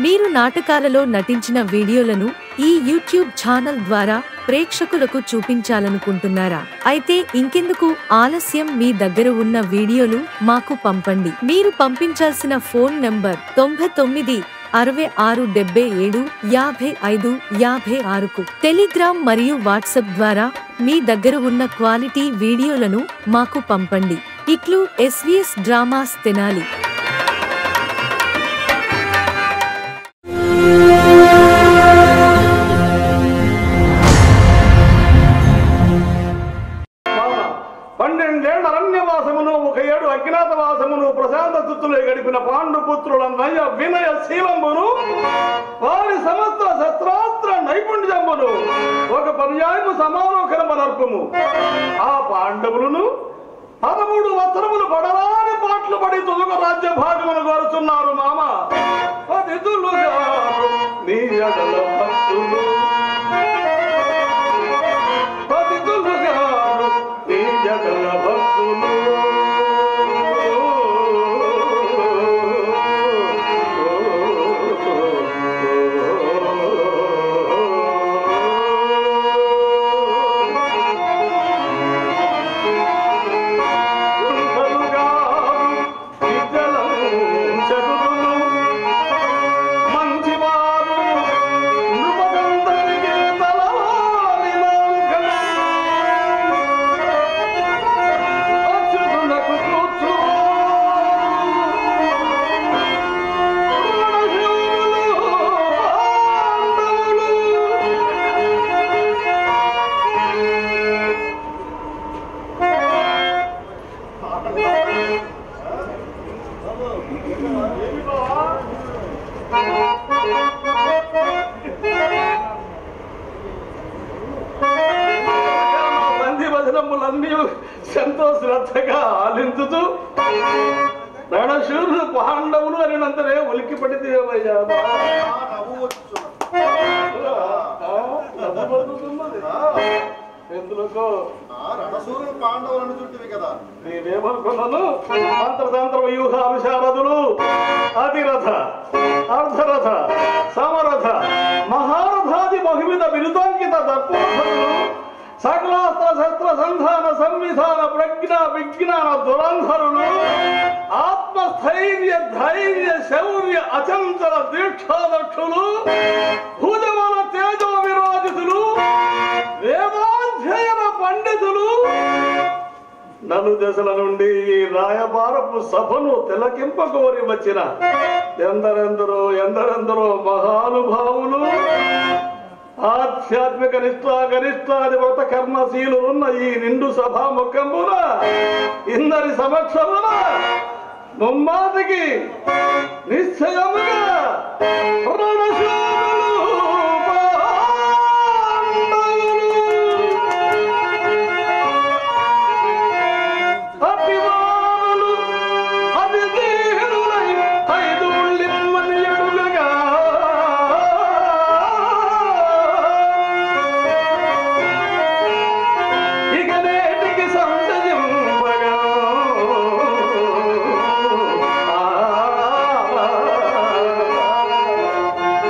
మీరు నాటకాలలో నటించిన వీడియోలను ఈ యూట్యూబ్ ఛానల్ ద్వారా ప్రేక్షకులకు చూపించాలనుకుంటున్నారా అయితే ఇంకెందుకు ఆలస్యం మీ దగ్గర ఉన్న వీడియోలు మాకు పంపండి మీరు పంపించాల్సిన ఫోన్ నంబర్ తొంభై తొమ్మిది అరవై ఆరు డెబ్బై ఏడు యాభై ఐదు యాభై ఆరుకు టెలిగ్రామ్ మరియు వాట్సాప్ ద్వారా మీ దగ్గర ఉన్న క్వాలిటీ వీడియోలను మాకు పంపండి ఇట్లు ఎస్వీఎస్ డ్రామాస్ తెనాలి మామ, పన్నెండేళ్ల అరణ్యవాసమును ఒక ఏడు అజ్ఞాతవాసమును ప్రశాంత తుత్తులే గడిపిన పాండుపుత్రుల నయ వినయ శీలమును వారి సమస్త శస్త్రాస్త్ర నైపుణ్యమును ఒక పర్యాయము సమాలోకనమనర్పము ఆ పాండవులను పదమూడు వస్త్రములు పడరాని పాటలు పడి తొలుగ రాజ్య భాగమును కోరుతున్నారు మామ పదితులుగా నీ అడల భక్తులు పతితులుగారు నీ జగల భక్తులు మంచివారు నృపగంధర్వికే తలవాలినాంకణ. అచ్యుతునకు కూర్చు. రణశూరులు, పాండవులు. నంది వచనములన్నీ ఎంతో శ్రద్ధగా ఆలించుతూ రణశూరులు పాండవులు అనినంతనే ఉలిక్కి పడితే ఏమయ్యా? ఆ, నవ్వుపడుతున్నది. ఎందులకో రణసూరులు పాండవులను చుట్టివి కదా నేనేమనుకున్నాను మంత్రతంత్ర వ్యూహ విశారదులు అతిరథ అర్ధరథ సమరథ మహారథాది బహువిధ బిరుదాంకిత దర్పోధరులు సకలాస్త్ర శస్త్ర సంధాన సంవిధాన ప్రజ్ఞ విజ్ఞాన దురంధరులు ఆత్మస్థైర్య ధైర్య శౌర్య అచంచల దీక్షాదక్షులు భుజమల తేజో విరోధితులు వేదాధ్యయన పండితులు నలు దశల నుండి ఈ రాయబారపు సభను తిలకింపకోరి వచ్చిన ఎందరెందరో ఎందరెందరో మహానుభావులు ఆధ్యాత్మిక నిష్ఠా గరిష్టాది వ్రత కర్మశీలున్న ఈ నిండు సభా ముఖంబున ఇందరి సమక్షమున ముమ్మాటికి నిశ్చయముగా రణశూరులు పాండవులు అభిమానులు అతిథీనులై ఐదుళ్ళిమ్మని ఎడుగగా ఇక నేటికి సంతజింపగా ఆ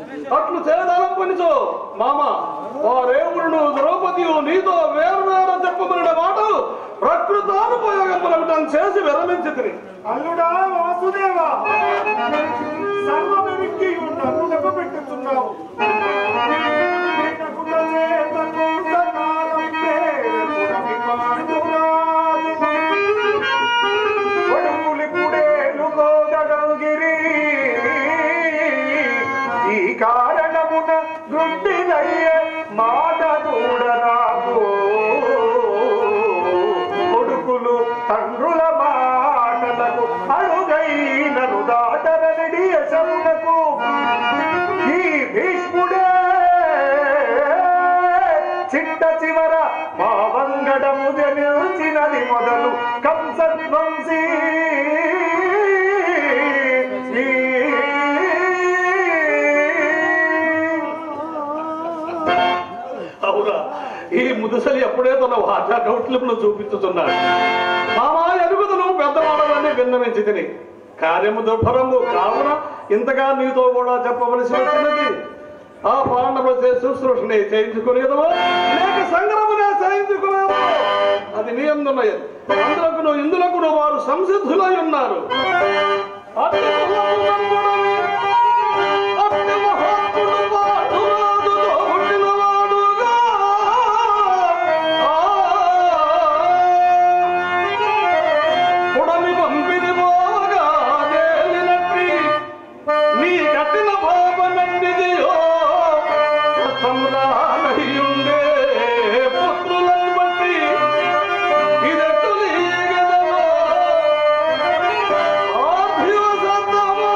అట్లు చేదాలం పనిచో మామ ఆ రేవుడు ద్రౌపదియు నీతో వేరు వేరు చెప్పబడిన మాటలు ప్రకృతానుపయోగం చేసి విరమించి తిని అల్లుడా వాసుదేవ సర్వమెరికి నన్ను దెబ్బ పెట్టుతున్నావు నకుల చేత కూటకాలం పేరుకునవి పాండురాజు. కొడుకులిప్పుడేలు గోదడంగిరి. ఈ కారణమున గుడ్డినయ్యే మాట కూడా నాకు కొడుకులు తండ్రుల మాటలకు అడుగైనను దాటరనడి యశమునకు ఈ భీష్ముడే చిట్ట చివర మా వంగడము జనిల్చినది మొదలు కంసధ్వంసి అవునా ఈ ముదుసలి ఎప్పుడే తన వాచా కౌట్లమును చూపించుతున్నాడు మామా ఎరుగుదను పెద్దవాడవన్నీ విన్నవించి తిని కార్యము దుర్భరము కావున ఇంతగా నీతో కూడా చెప్పవలసి వచ్చినది ఆ పాండవ శుశ్రూషని చేయించుకునేదవో లేక సంగ్రమనే చేయించుకునేదో అది నీ అందున్నది అందులకును ఇందులకును వారు సంసిద్ధులై ఉన్నారు అట్టి మహాత్ముడవే, అట్టి మహాత్ముడు వాడు రాజుతో పుట్టినవాడుగా. పుడమి పంపిణి పోగా తేలినట్టి నీ కట్టిన భావనండిదియో సతంరానయ్యుండే పుత్రులను బట్టి ఇదెట్టు లీగెదలో ఆభ్యుసతమా.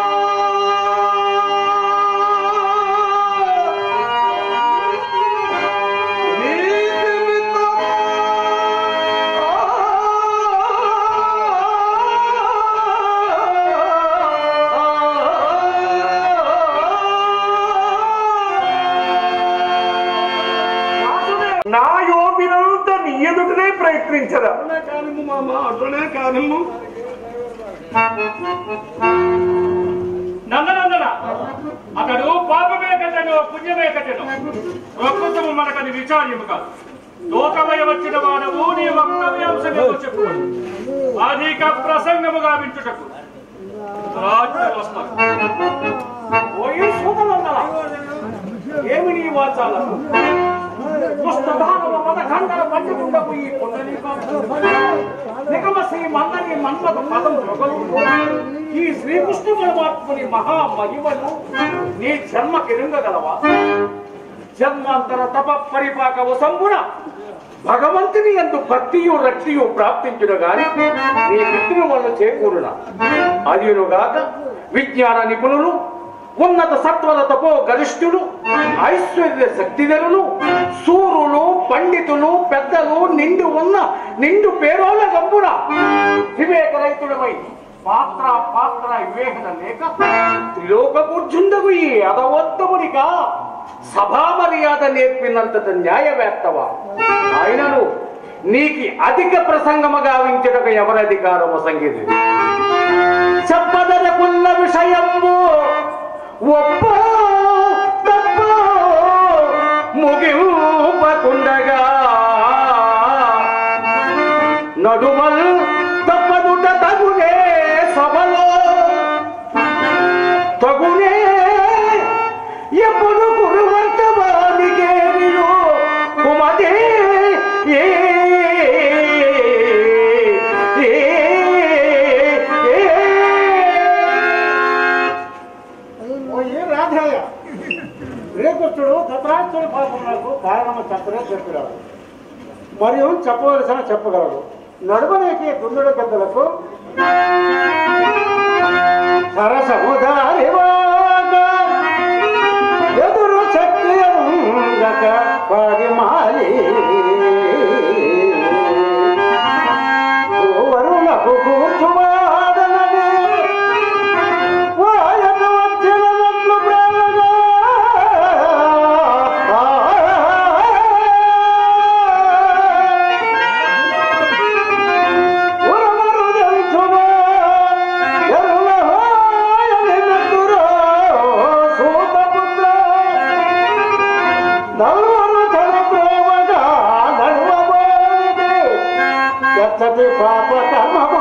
నీతిమితమా. నా యోపినంత నీ ఎదుటనే ప్రయత్నించదా అట్లనే కానిమ్ము మామ అట్లనే కానిమ్ము నందనందన అతడు పాపమే కట్టను పుణ్యమే కట్టను ప్రకృతము మనకది విచార్యము కాదు లోకమయ వచ్చిన వాడవు నీ వక్తవ్యాంశమేమో చెప్పు అధిక ప్రసంగముగా వింటుటకు రాజ్య వస్తారు ఓయే సోదరులారా, ఏమి నీ వాచాల పుస్తకాల మద ఖండన పంచకుండపు ఈ పుండరీకాక్ష నిగమ శ్రీ మందని మన్మథ పదం మొగలు ఈ శ్రీకృష్ణ పరమాత్ముని మహా మహిమను నీ జన్మ కిరింగగలవా జన్మాంతర తప పరిపాక వసంబున భగవంతుని ఎందు భక్తియు రక్తియు ప్రాప్తించును గాని నీ మిత్రుల వల్ల చేకూరున అదియునుగాక విజ్ఞాన నిపుణులు ఉన్నత సత్వర తపో గరిష్ఠులు ఐశ్వర్య శక్తిధరులు సూరులు పండితులు పెద్దలు నిండు ఉన్న నిండు పేరోల గంపున వివేక రైతుడమై పాత్ర పాత్ర వివేకన లేక త్రిలోక కూర్చుండగు ఈ అదవత్తమునిగా సభా మర్యాద నేర్పినంతట న్యాయవేత్తవా ఆయనను నీకి అధిక ప్రసంగము గావించుటకు ఎవరి అధికారము సంగీతి చెప్పదలకున్న విషయము ఒప్ప తప్ప ముగింపకుండగా నడుమల్ తప్పదుట తగునే సభలో తగునే ఎప్పుడు కురువంతవానికేమియో కుమదే ఏ ఏ, ఏ. ఓ ఏ రాధయ్య శ్రీకృష్ణుడు ధృతరాష్ట్రుడి పాపములకు కారణము చెప్పనే చెప్పినాడు మరియు చెప్పవలసిన చెప్పగలడు నడుమనేకి దుందుడు పెద్దలకు సరసముదారివాగా ఎదురు చక్రముంగక పరిమాలి వరుణకు కూర్చువాదనని వాయన వచ్చినట్లు ప్రేమగా ఉరమరు జంతువా ఎరుల హాయని నెత్తురా ఎచ్చటి పాప కర్మమో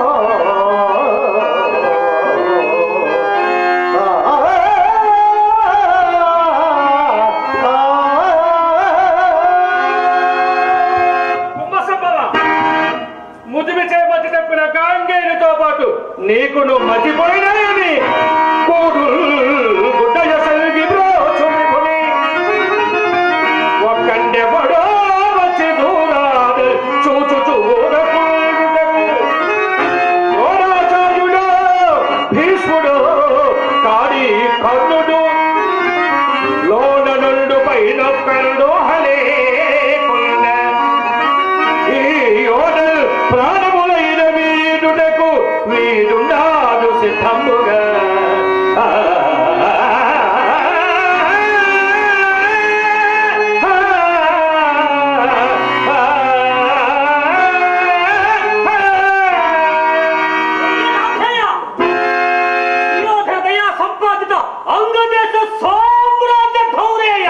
కుమ్మసంబల ముదిమి చేయమతి తప్పిన గాంగేయునితో పాటు నీకు నువ్వు మతిపోయినాయని కూడు గుడ్డయ సల్గి బ్రోచుని ఒక్కండెవడో వచ్చి దూరాడు చూచు చూడకు ద్రోణాచార్యుడు భీష్ముడు కాడి కర్ణుడు లోన నుండు పైన కరుడు హలే ఈ యోడల్ ప్రాణములైన వీడుటకు వీడున్నాడు సిద్ధముగా ఆ, సంపాదిత అంగదేశ సామ్రాజ్య ధౌరేయ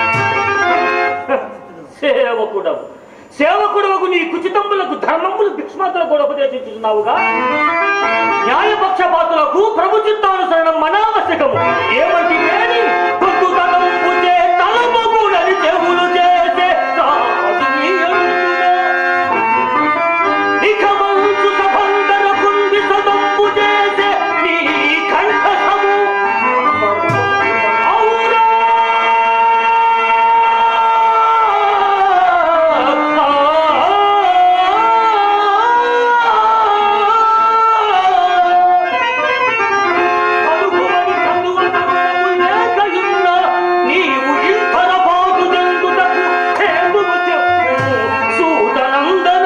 సేవకుడవు సేవకుడవకు నీ కుచితంబులకు ధర్మములు భిక్షమాతలు కూడా ఉపదేశించున్నావుగా న్యాయపక్షపాతులకు ప్రభు చిత్తానుసరణం అనావశ్యకము ఏమంటి లేని కొద్దుతనం పుట్టే తలమగులని చెవులు చేసే రాజు నీ ఎరుకునే. ఇక మంచు సభందర కుండి సదంబు చేసే నీ కంఠసము ఔరా! పలుకుమని కన్నువనమునము లేకయున్న నీవు ఇంతన బాగు జంతుటకు హేతువు చెప్పు సూతనందన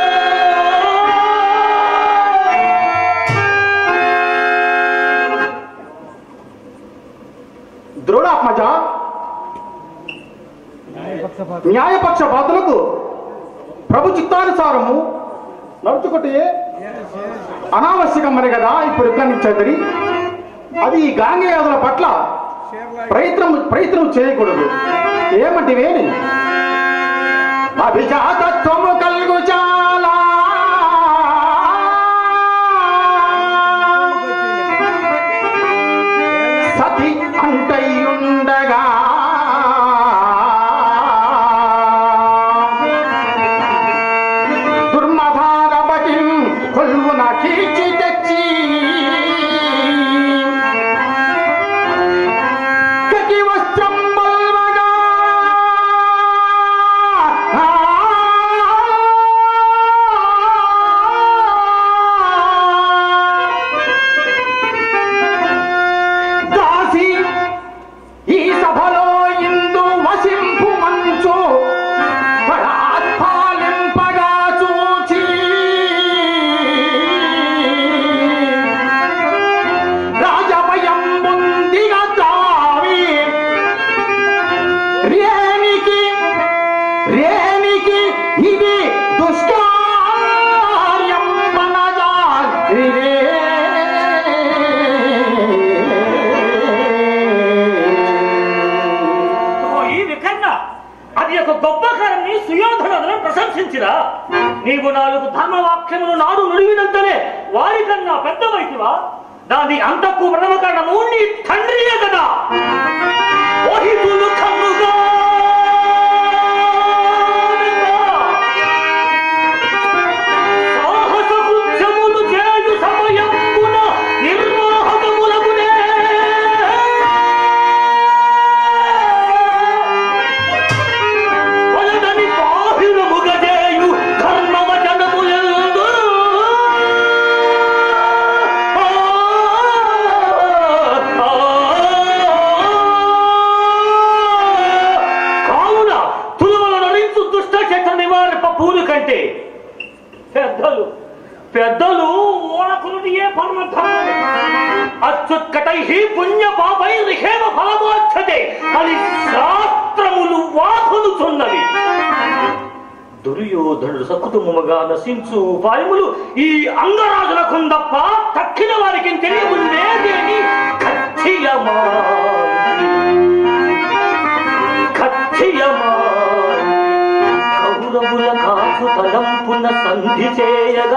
ద్రోణాత్మజ న్యాయపక్షపాతులకు ప్రభు చిత్తానుసారము నడుచుకుంటే అనావశ్యకమని కదా ఇప్పుడు నిర్ణయించేది అది ఈ గాంగేయాదుల పట్ల ప్రయత్నం ప్రయత్నం చేయకూడదు ఏమంటివేని అభిజాతత్వము కలుగు చాలా సతి అంటయ్యుండగా దుర్మధారబటి కొల్వున కీర్చి తెచ్చి కటి వస్త్రం బల్వగా దాసి ఈ సభలో ఇందు వసింపు మంచు పరాత్పాలింపగా చూచి రాజభయం ముందిగా తావి రేనికి రేనికి ఇది దుష్కార్యం ఓ ఈ వికన్న అది ఒక గొప్ప కారణి సుయోధనులను ప్రశంసించిరా నీవు నాలుగు ధర్మవాక్యములు నాడు నుడివినంతనే వారికన్నా పెద్ద వైతివా దాని అంతకు ప్రణవకరణము నీ తండ్రియే కదా ఓహితులు కన్నుగా సాహస కృత్యములు చేయు సమయమున నిర్వాహకములగునే వలదని బాహిరముగజేయు ధర్మవచనములందు ఆ, ఆ, కావున తులువల నరించు దుష్ట శక్తి నివారింప పూలు కంటే పెద్దలు పెద్దలు ఓడకులుడియే పరమధర్మము అత్యుత్కటై పుణ్య పాపై రిహేమ ఫలమోచ్చతే అని శాస్త్రములు వాకులుచున్నవి దుర్యోధనుడు సకుటుంబముగా నశించు ఉపాయములు ఈ అంగరాజులకు తప్ప తక్కిన వారికి తెలియముందేదేని ఖచ్చియమా ఖచ్చియమా కౌరవుల కాసు తలంపున సంధి చేయగా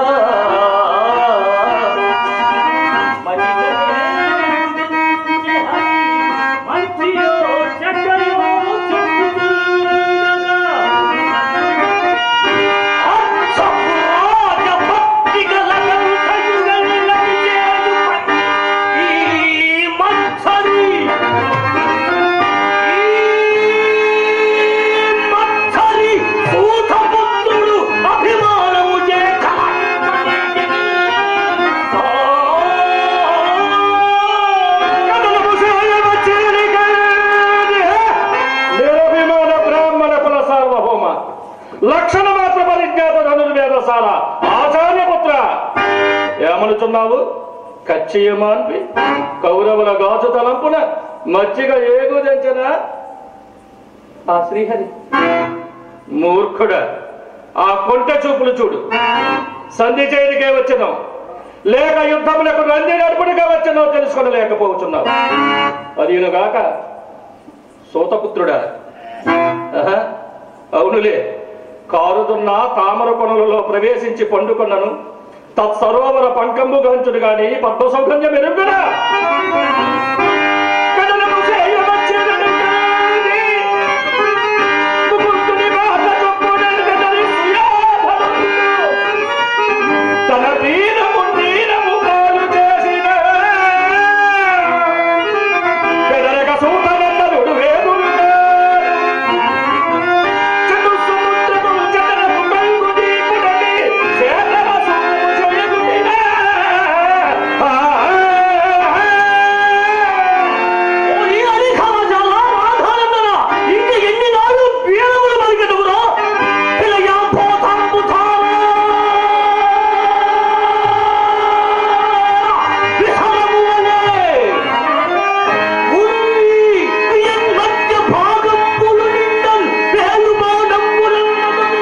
పాఠశాల ఆచార్యపుత్ర ఏమనుచున్నావు కచ్చియమాన్పి కౌరవుల గాజు తలంపున మచ్చిగ ఏగు తెంచనా ఆ శ్రీహరి మూర్ఖుడా ఆ కొంట చూపులు చూడు సంధి చేయడికే వచ్చినావు లేక యుద్ధములకు రంది నడుపుడిగా వచ్చినావు తెలుసుకొనలేకపోతున్నావు అదిగాక సూతపుత్రుడా ఆహా, అవునులే కారుతున్న తామర కొనలలో ప్రవేశించి పండుకొన్నను తత్సరోవర పంకంబు గంచుడు గాని పద్మ సౌగంధ్యం ఎరుగురా కడలకు చేయవచ్చునని కాని, ముకుందుని మాట చొప్పునని కదలి సుయాధనుండు. తన వీరము నీరము పాలు చేసిన పెదరక సూతనందనుడు వేదురుగా చెడు సముద్రము జనము కలుగు నీకుడని చేతన సొమ్ము చేయగుటినా. ఆ, ఆ, ఆ. ఓరి అరికామజాల రాధానందన, ఇంక ఎన్ని నాళ్ళు వీరములు పలికెదవురా? పిలయా పోతాంబు తారా. విహరము వలె. ఉరి, ఎన్ మధ్య భాగంబులు నిండల్ వేలుమాడంబులను నగదు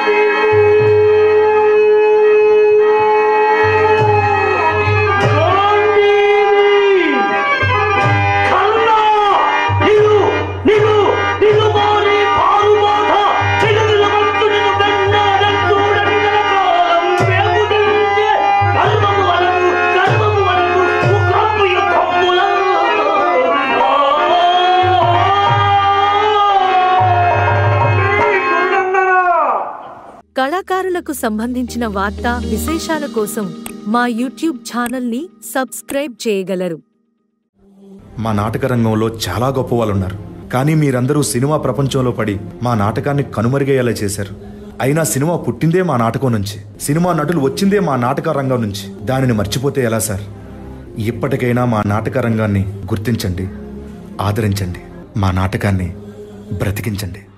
నీవు. కన్నా నిలు నిలు నిలు మోరి పారుబాట చిలుగులమంటు నిన్ను వెన్నాడెందూడని జనకాలం వేగుదించే కర్మము వలము కర్మము వలము ఉగ్రపు యుద్ధముల కళాకారులకు సంబంధించిన వార్తా విశేషాల కోసం మా యూట్యూబ్ ఛానల్ని సబ్స్క్రైబ్ చేయగలరు మా నాటక రంగంలో చాలా గొప్ప వాళ్ళు ఉన్నారు కానీ మీరందరూ సినిమా ప్రపంచంలో పడి మా నాటకాన్ని కనుమరుగయ్యేలా చేశారు అయినా సినిమా పుట్టిందే మా నాటకం నుంచి సినిమా నటులు వచ్చిందే మా నాటక రంగం నుంచి దానిని మర్చిపోతే ఎలా సార్ ఇప్పటికైనా మా నాటక రంగాన్ని గుర్తించండి ఆదరించండి మా నాటకాన్ని బ్రతికించండి